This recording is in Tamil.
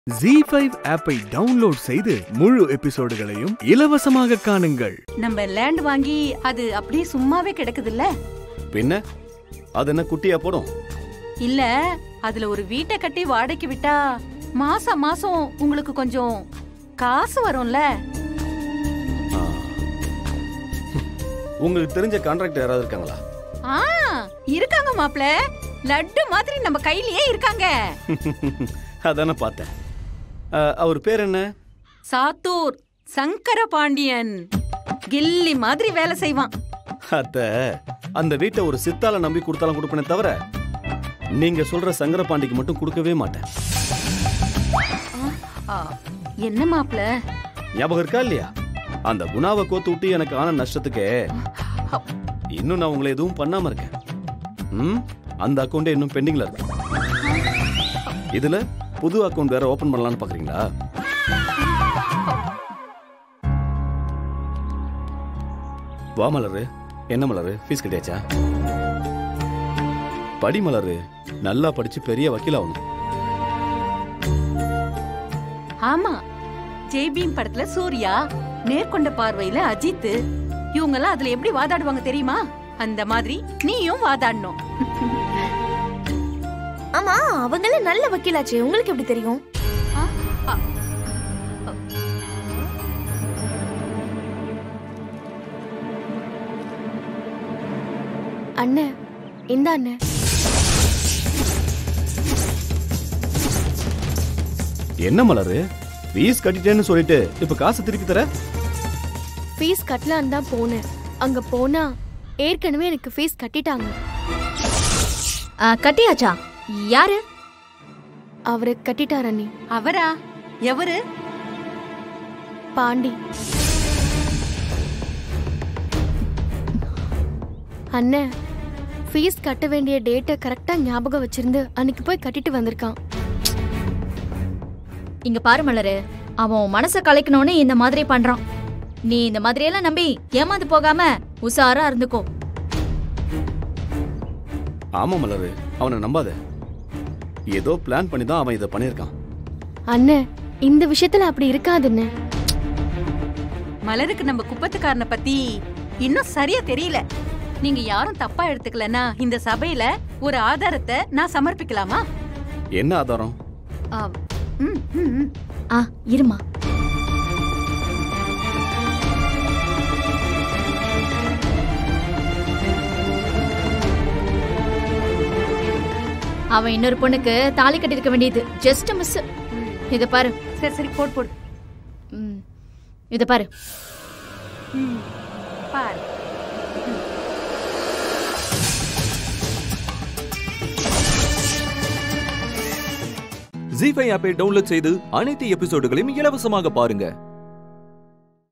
ஜி ஃபைவ் ஆப்பை டவுன்லோட் செய்து முழு எபிசோடுகளையும் இலவசமாக காணுங்கள் நம்ம லேண்ட் வாங்கி அது அப்படியே சும்மாவே கிடக்குதுல்ல பின்ன அது என்ன குட்டியா போடும் இல்ல அதுல ஒரு வீட்டை கட்டி வாடகைக்கு விட்டா மாசம் மாசம் உங்களுக்கு கொஞ்சம் காசு வரும்ல ஆ. உங்களுக்கு தெரிஞ்ச கான்ட்ராக்டர் யாராவது இருக்காங்களா ஆ இருக்காங்க மாப்ள லட்டு மாதிரி நம்ம கையிலேயே இருக்காங்க அதானே பார்த்தேன் ஆ, அவர் பேர் என்ன சாத்தூர் சங்கர பாண்டியன் கில்லி மாதிரி வேலை செய்வான் அத்த அந்த வீட்டை ஒரு சித்தால நம்பி கொடுத்தாலும் கொடுப்பேனே தவிர நீங்க சொல்ற சங்கரபாண்டிக்கு மட்டும் கொடுக்கவே மாட்டேன் ஆ, என்ன மாப்ள ஞாபகம் இருக்கா இல்லையா அந்த குணாவை கோத்து விட்டு எனக்கு ஆன நஷ்டத்துக்கு இன்னும் நான் உங்களை எதுவும் பண்ணாம இருக்கேன் ம் அந்த அக்கௌண்ட் இன்னும் பெண்டிங்ல இருக்கு இதுல புது அக்கௌண்ட் வேற ஓபன் பண்ணலாம்னு பாக்குறீங்களா வா மலரு என்ன மலரு ஃபீஸ் கட்டியாச்சா படி மலரு நல்லா படிச்சு பெரிய வக்கீல் ஆகணும் ஆமா ஜெய்பீம் படத்துல சூர்யா நேர்கொண்ட பார்வையில அஜித் இவங்க எல்லாம் அதுல எப்படி வாதாடுவாங்க தெரியுமா அந்த மாதிரி நீயும் வாதாடணும் ஆமா அவங்கள நல்ல வக்கீலாச்சே உங்களுக்கு எப்படி தெரியும் ஆ, ஆ, அண்ணன் இந்த அண்ணன் என்ன மலரு ஃபீஸ் கட்டிட்டேன்னு சொல்லிட்டு இப்ப காசு திருப்பி தர ஃபீஸ் கட்டலான்னு தான் போனேன் அங்க போனா ஏற்கனவே எனக்கு ஃபீஸ் கட்டிட்டாங்க ஆ, கட்டியாச்சா யாரு அவரு கட்டிட்டார் அண்ணி அவரா எவரு பாண்டி அண்ணன் ஃபீஸ் கட்ட வேண்டிய டேட்டை கரெக்டா ஞாபகம் வச்சிருந்து அன்னைக்கு போய் கட்டிட்டு வந்திருக்கான் இங்க பாரு மலரு அவன் உன் மனச கலைக்கணும்னு இந்த மாதிரி பண்றான் நீ இந்த மாதிரியெல்லாம் நம்பி ஏமாந்து போகாம உசாரா இருந்துக்கோ ஆமா மலரு அவனை நம்பாத ஏதோ பிளான் பண்ணி தான் அவன் இதை பண்ணியிருக்கான் அண்ணன் இந்த விஷயத்துல அப்படி இருக்காதுன்னு மலருக்கு நம்ம குப்பத்துக்காரனை பத்தி இன்னும் சரியா தெரியல நீங்க யாரும் தப்பா எடுத்துக்கலன்னா இந்த சபையில ஒரு ஆதாரத்தை நான் சமர்ப்பிக்கலாமா என்ன ஆதாரம் ஆ, ம், ம், ம். ஆ இருமா அவன் இன்னொரு பொண்ணுக்கு தாலி கட்டிருக்க வேண்டியது ஜஸ்ட் மிஸ் இத பாரு சரி சரி போடு போடு ம், இத பாரு ம், பாரு ஜி ஃபைவ் ஆப்பை டவுன்லோட் செய்து அனைத்து எபிசோடுகளையும் இலவசமாக பாருங்க